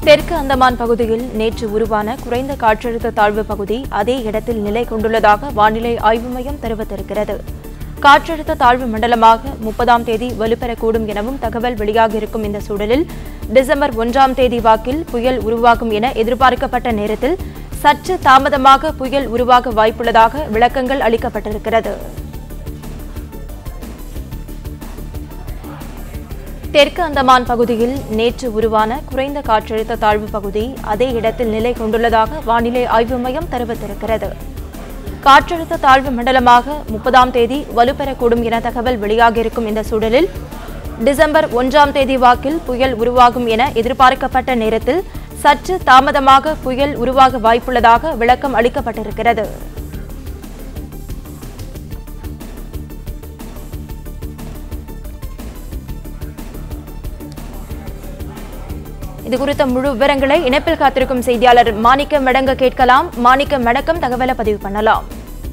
தெற்கு அந்தமான் பகுதியில் நேற்று உருவான குறைந்த காற்றழுத்த தாழ்வு பகுதி அதே இடத்தில் நிலை கொண்டுள்ளதாக வானிலை ஆய்வு மையம் தெரிவித்திருக்கிறது காற்றழுத்த தாழ்வு மண்டலமாக முப்பதாம் தேதி வலுப்பெறக்கூடும் எனவும் தகவல் வெளியாகியிருக்கும் இந்த சூழலில் டிசம்பர் ஒன்றாம் தேதி வாக்கில் புயல் உருவாகும் என எதிர்பார்க்கப்பட்ட நேரத்தில் சற்று தாமதமாக புயல் உருவாக வாய்ப்புள்ளதாக விளக்கங்கள் அளிக்கப்பட்டிருக்கிறது தெற்கு அந்தமான் பகுதியில் நேற்று உருவான குறைந்த காற்றழுத்த தாழ்வு பகுதி அதே இடத்தில் நிலை கொண்டுள்ளதாக வானிலை ஆய்வு மையம் தெரிவித்திருக்கிறது காற்றழுத்த தாழ்வு மண்டலமாக முப்பதாம் தேதி வலுப்பெறக்கூடும் என தகவல் வெளியாகியிருக்கும் இந்த சூழலில் டிசம்பர் ஒன்றாம் தேதி வாக்கில் புயல் உருவாகும் என எதிர்பார்க்கப்பட்ட நேரத்தில் சற்று தாமதமாக புயல் உருவாக வாய்ப்புள்ளதாக விளக்கம் அளிக்கப்பட்டிருக்கிறது இது குறித்த முழு விவரங்களை இணைப்பில் காத்திருக்கும் செய்தியாளர் மாணிக்கம் மெடங்க கேட்கலாம் மாணிக்கம் மெடக்கம் தகவலை பதிவு பண்ணலாம்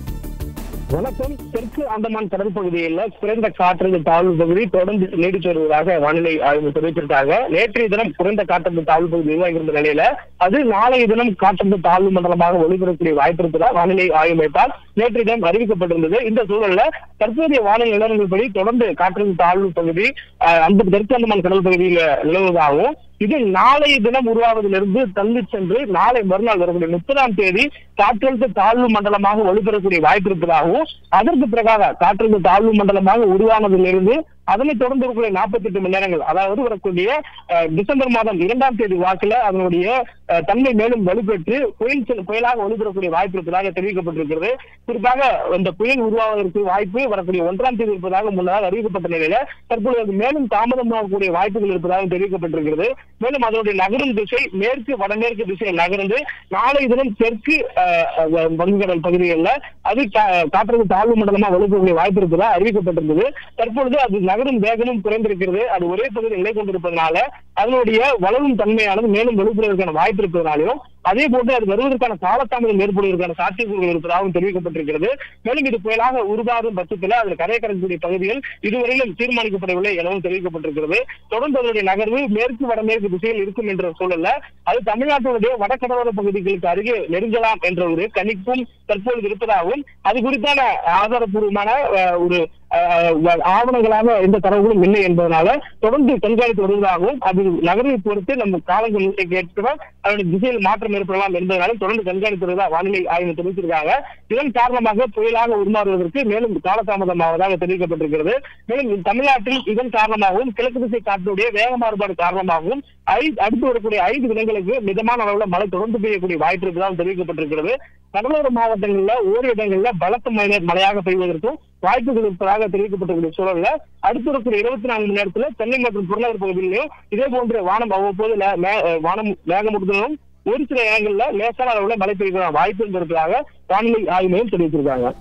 வணக்கம் தெற்கு அந்தமான் கடல் பகுதியில் குறைந்த காற்றழுத்த தாழ்வு பகுதி தொடர்ந்து நீடித்து வருவதாக வானிலை ஆய்வு தெரிவித்திருக்காங்க நேற்றைய தினம் குறைந்த காற்றழுத்த தாழ்வு பகுதி உருவாகியிருந்த நிலையில அது நாளைய தினம் காற்றழுத்த தாழ்வு மண்டலமாக ஒளிபரக்கூடிய வாய்ப்பு இருப்பதாக வானிலை ஆய்வு மையத்தால் நேற்றைய தினம் அறிவிக்கப்பட்டிருந்தது இந்த சூழல்ல தற்போதைய வானிலை நிலவரங்கள்படி தொடர்ந்து காற்றழுத்த தாழ்வு பகுதி அஹ், அந்த தெற்கு அந்தமான் கடல் பகுதியில் நிலவுவதாகவும் இது நாளைய தினம் உருவாவதிலிருந்து தள்ளி சென்று நாளை மறுநாள் வரக்கூடிய முப்பதாம் தேதி காற்றழுத்த தாழ்வு மண்டலமாக ஒளிபெறக்கூடிய வாய்ப்பு இருப்பதாகவும் அதற்கு பிறகாக காற்றழுத்த தாழ்வு மண்டலமாக உருவானதிலிருந்து அதனைத் தொடர்ந்து இருக்கக்கூடிய நாற்பத்தி எட்டு மணி நேரங்கள் அதாவது வரக்கூடிய அஹ், டிசம்பர் மாதம் இரண்டாம் தேதி வாக்குல அதனுடைய அஹ், தன்மை மேலும் வலுப்பெற்று புயல் செல்- புயலாக ஒளிபெறக்கூடிய வாய்ப்பு இருப்பதாக தெரிவிக்கப்பட்டிருக்கிறது குறிப்பாக இந்த புயல் உருவாவதற்கு வாய்ப்பு வரக்கூடிய ஒன்றாம் தேதி இருப்பதாக முன்னதாக அறிவிக்கப்பட்ட நிலையில தற்போது அது மேலும் தாமதமாகக்கூடிய வாய்ப்புகள் இருப்பதாக தெரிவிக்கப்பட்டிருக்கிறது மேலும் அதனுடைய நகரும் திசை மேற்கு வடமேற்கு திசையில் நகர்ந்து நாளை தினம் தெற்கு அஹ், அஹ், வங்கக்கடல் பகுதிகளில் அது கா- காற்றழுத்த தாழ்வு மண்டலமா வலுப்பெறக்கூடிய வாய்ப்பு இருப்பதாக அறிவிக்கப்பட்டிருந்தது தற்பொழுது அது நகரும் வேகமும் குறைந்திருக்கிறது அது ஒரே பகுதியில் நிலை கொண்டிருப்பதனால அதனுடைய வளரும் தன்மையானது மேலும் வலுப்பெறுவதற்கான வாய்ப்பு இருப்பதனாலும் அதே போன்று அது வருவதற்கான காலதாமதம் ஏற்படுவதற்கான சாத்தியக்கூறுகள் இருப்பதாகவும் தெரிவிக்கப்பட்டிருக்கிறது மேலும் இது புயலாக உருவாகும் பட்சத்தில் அதில் கரை கடக்கக்கூடிய பகுதிகள் இதுவரையிலும் தீர்மானிக்கப்படவில்லை எனவும் தெரிவிக்கப்பட்டிருக்கிறது தொடர்ந்து அதனுடைய நகர்வு மேற்கு வடமேற்கு திசையில் இருக்கும் என்ற சூழல்ல அது தமிழ்நாட்டினுடைய வடகடலோர பகுதிகளுக்கு அருகே நெருங்கலாம் என்ற ஒரு கணிப்பும் தற்பொழுது இருப்பதாகவும் அது குறித்தான ஆதாரப்பூர்வமான அஹ், ஒரு அஹ், வ- ஆவணங்களாக எந்த தரவுகளும் இல்லை என்பதனால தொடர்ந்து கண்காணித்து வருவதாகவும் அது நகர்வை பொறுத்து நம்ம காலங்கள் ஏற்ப அதனுடைய திசையில் மாற்றம் ஏற்படலாம் என்பதனால தொடர்ந்து கண்காணித்து வருவதா வானிலை ஆய்வு தெரிவித்திருக்காங்க இதன் காரணமாக புயலாக உருமாறுவதற்கு மேலும் காலதாமதமாவதாக தெரிவிக்கப்பட்டிருக்கிறது மேலும் தமிழ்நாட்டில் இதன் காரணமாகவும் கிழக்கு திசை காற்றினுடைய வேக மாறுபாடு காரணமாகவும் ஐ- அடுத்து வரக்கூடிய ஐந்து தினங்களுக்கு மிதமான அளவுல மழை தொடர்ந்து பெய்யக்கூடிய வாய்ப்பு இருப்பதாக தெரிவிக்கப்பட்டிருக்கிறது கடலோர மாவட்டங்கள்ல ஓரிரு இடங்கள்ல பலத்த மழை மழையாக பெய்வதற்கும் வாய்ப்புகள் இருப்பதாக தெரிவிக்கப்பட்டிருக்கிற சூழல்ல அடுத்து வரக்கூடிய இருபத்தி நான்கு மணி நேரத்துல சென்னை மற்றும் புறநகர் பகுதிகளிலும் இதே போன்று வானம் அவ்வப்போது லே- மே- அஹ் வானம் மேகமூட்டத்துடன் ஒரு சில இடங்கள்ல லேசான அளவுல மழை பெய்ய வாய்ப்பு இருப்பதாக வானிலை ஆய்வு மையம் தெரிவித்திருக்காங்க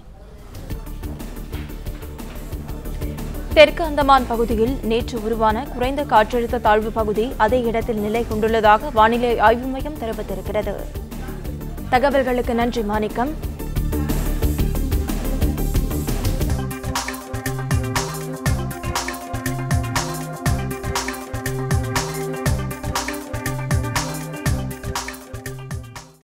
தெற்கு அந்தமான் பகுதியில் நேற்று உருவான குறைந்த காற்றழுத்த தாழ்வு பகுதி அதே இடத்தில் நிலை கொண்டுள்ளதாக வானிலை ஆய்வு மையம் தெரிவித்திருக்கிறது தகவல்களுக்கு நன்றி மாணிக்கம்